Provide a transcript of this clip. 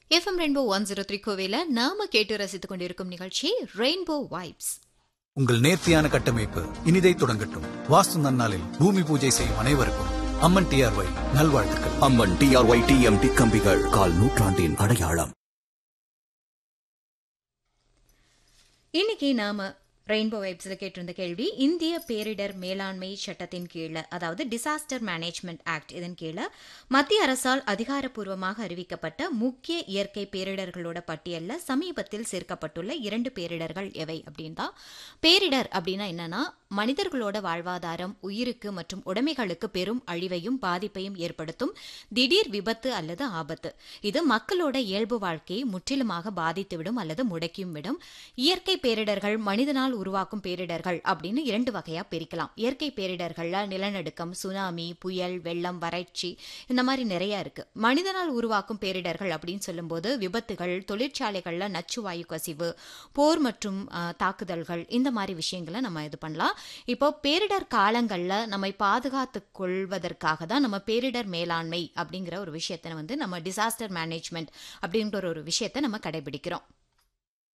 FM rainbow one zero three கோவில நாம கேட்டு ரசித்துக் கொண்டிருக்கும் நிகழ்ச்சி ரெயின்போ வைப்ஸ் உங்கள் நேர்த்தியான கட்டமைப்பு இனிதை தொடங்கட்டும் வாஸ்து நன்னாளில் பூமி பூஜை செய்யும் அனைவருக்கும் அம்மன் டிஆர்ஒய் நல்வாழ்த்துக்கள் அம்மன் டிஆர்ஒய் டிஎம்டி கம்பிகள் கால் நூற்றாண்டின் அடையாளம் இன்னைக்கு நாம ரெயின்போ வைப்ஸில் கேட்டிருந்த கேள்வி இந்திய பேரிடர் மேலாண்மை சட்டத்தின் கீழே அதாவது டிசாஸ்டர் மேனேஜ்மெண்ட் ஆக்ட் இதன் கீழே மத்திய அரசால் அதிகாரப்பூர்வமாக அறிவிக்கப்பட்ட முக்கிய இயற்கை பேரிடர்களோட பட்டியலில் சமீபத்தில் சேர்க்கப்பட்டுள்ள இரண்டு பேரிடர்கள் எவை அப்படின்னு தான் பேரிடர் அப்படின்னா என்னன்னா மனிதர்களோட வாழ்வாதாரம் உயிருக்கு மற்றும் உடைமைகளுக்கு பெரும் அழிவையும் பாதிப்பையும் ஏற்படுத்தும் திடீர் விபத்து அல்லது ஆபத்து இது மக்களோட இயல்பு வாழ்க்கையை முற்றிலுமாக பாதித்துவிடும் அல்லது முடக்கியும் விடும் இயற்கை பேரிடர்கள் மனிதனால் உருவாக்கும் பேரிடர்கள் அப்படின்னு இரண்டு வகையா பிரிக்கலாம் இயற்கை பேரிடர்கள்ல நிலநடுக்கம் சுனாமி புயல் வெள்ளம் வறட்சி இந்த மாதிரி நிறைய இருக்கு மனிதனால் உருவாக்கும் பேரிடர்கள் அப்படின்னு சொல்லும்போது விபத்துகள் தொழிற்சாலைகள்ல நச்சுவாயு கசிவு போர் மற்றும் ஆஹ், தாக்குதல்கள் இந்த மாதிரி விஷயங்களை நம்ம இது பண்ணலாம் இப்போ பேரிடர் காலங்கள்ல நம்மை பாதுகாத்துக் கொள்வதற்காக தான் நம்ம பேரிடர் மேலாண்மை அப்படிங்கிற ஒரு விஷயத்தை வந்து நம்ம டிசாஸ்டர் மேனேஜ்மெண்ட் அப்படின்ற ஒரு விஷயத்தை நம்ம கடைபிடிக்கிறோம்